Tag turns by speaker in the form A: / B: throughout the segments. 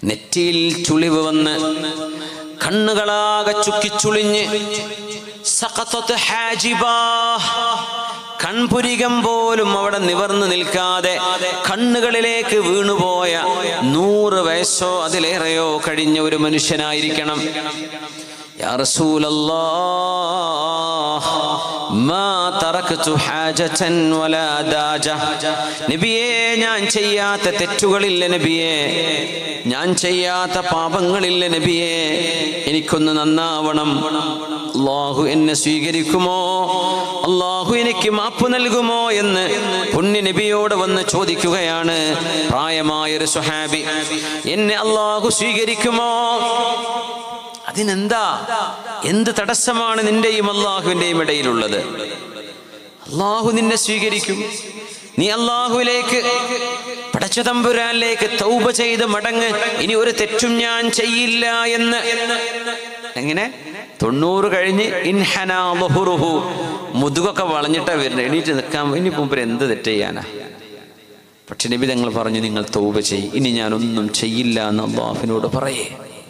A: നെറ്റിയിൽ ചുളിവ് വന്ന് കണ്ണുകളാകെ ചുക്കിച്ചുളിഞ്ഞ് സഖത്തത്ത് ഹാജിബാ കൺപുരികം പോലും അവിടെ നിവർന്നു നിൽക്കാതെ കണ്ണുകളിലേക്ക് വീണുപോയ നൂറ് വയസ്സോ അതിലേറെയോ കഴിഞ്ഞ ഒരു മനുഷ്യനായിരിക്കണം യാ റസൂലല്ലാഹ് മാ തറക്തു ഹാജതൻ വലാ ദാജ നബിയേ ഞാൻ ചെയ്യാത്ത തെറ്റുകളില്ല നബിയേ ഞാൻ ചെയ്യാത്ത പാപങ്ങളില്ല നബിയേ എനിക്കൊന്ന് നന്നാവണം അള്ളാഹു എന്നെ സ്വീകരിക്കുമോ അള്ളാഹു എനിക്ക് മാപ്പ് നൽകുമോ എന്ന് പുണ്യ നബിയോട് വന്ന് ചോദിക്കുകയാണ് പ്രായമായൊരു സുഹാബി എന്നെ അള്ളാഹു സ്വീകരിക്കുമോ അതിനെന്താ എന്ത് തടസ്സമാണ് നിന്റെയും അള്ളാഹുവിൻ്റെയും ഇടയിലുള്ളത് അള്ളാഹു നിന്നെ സ്വീകരിക്കും നീ അള്ളാഹുവിലേക്ക് പടച്ച തമ്പുരാനിലേക്ക് തൗബ ചെയ്ത് മടങ്ങ് ഇനി ഒരു തെറ്റും ഞാൻ ചെയ്യില്ല എന്ന് എങ്ങനെ തൊണ്ണൂറ് കഴിഞ്ഞ് ഇൻഹനാ ലഹുറുഹു മുതുകൊക്കെ വളഞ്ഞിട്ടാ വരുന്നത് എണീറ്റ് നിൽക്കാൻ ഇനി മുമ്പ് എന്ത് തെറ്റ് ചെയ്യാനാ പക്ഷെ നബി തങ്ങൾ പറഞ്ഞു നിങ്ങൾ തൗബ ചെയ്യും ഇനി ഞാനൊന്നും ചെയ്യില്ല എന്ന് അള്ളാഹുവിനോട് പറയേ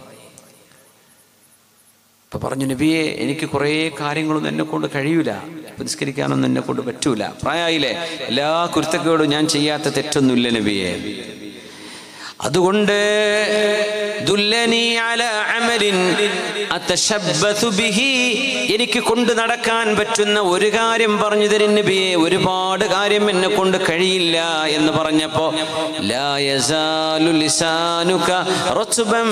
A: അപ്പൊ പറഞ്ഞു നബിയെ എനിക്ക് കുറേ കാര്യങ്ങളൊന്നും എന്നെ കൊണ്ട് കഴിയൂല നിസ്കരിക്കാനൊന്നും എന്നെ കൊണ്ട് പറ്റൂല പ്രായമായില്ലേ എല്ലാ കുരുത്തക്കേടും ഞാൻ ചെയ്യാത്ത തെറ്റൊന്നുമില്ല നബിയെ അതുകൊണ്ട് ദുല്ലനി അല അമലിൻ അതശബ്ബതു ബിഹി എനിക്ക് കൊണ്ട് നടക്കാൻ പറ്റുന്ന ഒരു കാര്യം പറഞ്ഞു തരും നബിയെ ഒരുപാട് കാര്യം എന്നെ കൊണ്ട് കഴിയില്ല എന്ന് പറഞ്ഞപ്പോ ലാ യസാലു ലിസാനുക റത്ബൻ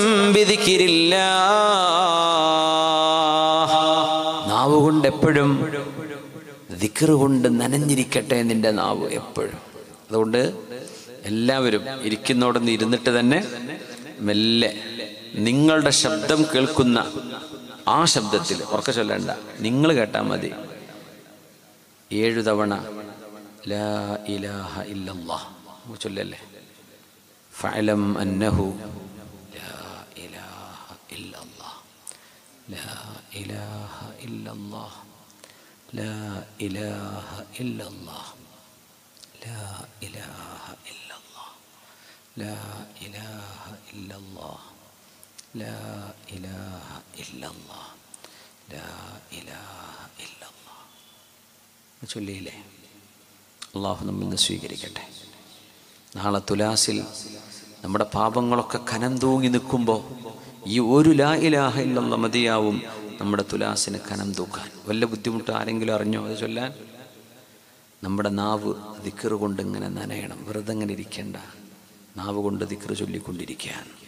A: ബിദിക്രില്ലാ നാവ് കൊണ്ട് എപ്പോഴും ദിക്റ് കൊണ്ട് നനഞ്ഞിരിക്കട്ടെ നിന്റെ നാവ് എപ്പോഴും അതുകൊണ്ട് എല്ലാവരും ഇരിക്കുന്നോടൊന്ന് ഇരുന്നിട്ട് തന്നെ മെല്ലെ നിങ്ങളുടെ ശബ്ദം കേൾക്കുന്ന ആ ശബ്ദത്തിൽ ഉറക്ക ചൊല്ലണ്ട നിങ്ങൾ കേട്ടാൽ മതി ഏഴു തവണ ലാ ഇലാഹ ഇല്ലല്ലാഹ് നമുക്ക് ചൊല്ലല്ലേ ഫഅലം അന്നഹു ലാ ഇലാഹ ഇല്ലല്ലാഹ് لا إله إلا الله لا إله إلا الله لا إله إلا الله لا إله إلا الله لا إله إلا الله لا إله إلا الله ചൊല്ലിയില്ലേ അള്ളാഹു നമ്മിൽ നിന്ന് സ്വീകരിക്കട്ടെ നാളെ തുലാസിൽ നമ്മുടെ പാപങ്ങളൊക്കെ കനം തൂങ്ങി നിൽക്കുമ്പോൾ ഈ ഒരു ലാ ഇലാഹ ഇല്ലെന്ന മതിയാവും നമ്മുടെ തുലാസിന് കനം തൂക്കാൻ വല്ല ബുദ്ധിമുട്ട് ആരെങ്കിലും അറിഞ്ഞോ അത് ചൊല്ലാൻ നമ്മുടെ നാവ് ദിക്കറ് കൊണ്ട് ഇങ്ങനെ നനയണം വെറുതെ ഇങ്ങനെ ഇരിക്കേണ്ട നാവ് കൊണ്ട് ദിക്കറ് ചൊല്ലിക്കൊണ്ടിരിക്കാൻ